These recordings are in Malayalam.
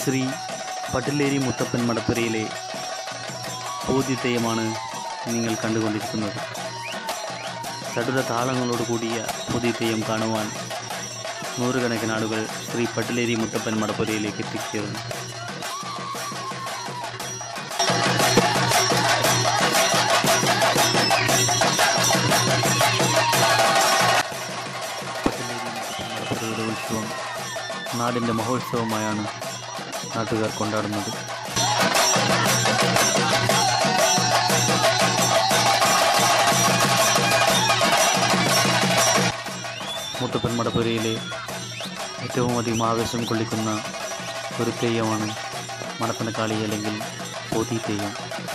ശ്രീ പട്ടിലേരി മുത്തപ്പൻ മടപ്പുരയിലെ പൂതിത്തെയ്യമാണ് നിങ്ങൾ കണ്ടുകൊണ്ടിരിക്കുന്നത് ചടുല താളങ്ങളോട് കൂടിയ പൂതിത്തെയ്യം കാണുവാൻ നൂറുകണക്കിന് ആളുകൾ ശ്രീ പട്ടിലേരി മുത്തപ്പൻ മടപ്പുരയിലേക്ക് എത്തിച്ചേർന്നു പട്ടിലേരി മുത്തപ്പൻ മടപ്പുരയുടെ ഉത്സവം നാടിൻ്റെ മഹോത്സവമായാണ് നാട്ടുകാർ കൊണ്ടാടുന്നത് മുത്തപ്പൻ മടപ്പുരയിലെ ഏറ്റവും അധികം ആവേശം കൊള്ളിക്കുന്ന ഒരു തെയ്യമാണ് മണപ്പനക്കാളി അല്ലെങ്കിൽ പോതി തെയ്യം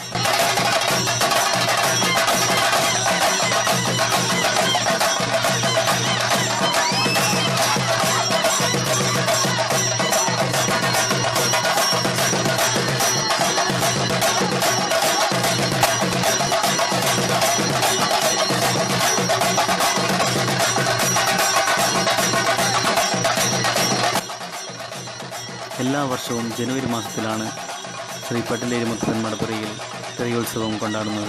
എല്ലാ വർഷവും ജനുവരി മാസത്തിലാണ് ശ്രീ പട്ടിലേരി മുത്തപ്പൻ മടപ്പുരയിൽ തെയ്യോത്സവം കൊണ്ടാടുന്നത്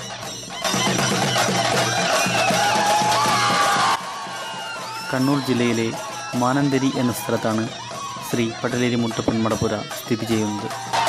കണ്ണൂർ ജില്ലയിലെ മാനന്തരി എന്ന സ്ഥലത്താണ് ശ്രീ പട്ടലേരി മുത്തപ്പൻ മടപ്പുര സ്ഥിതി ചെയ്യുന്നത്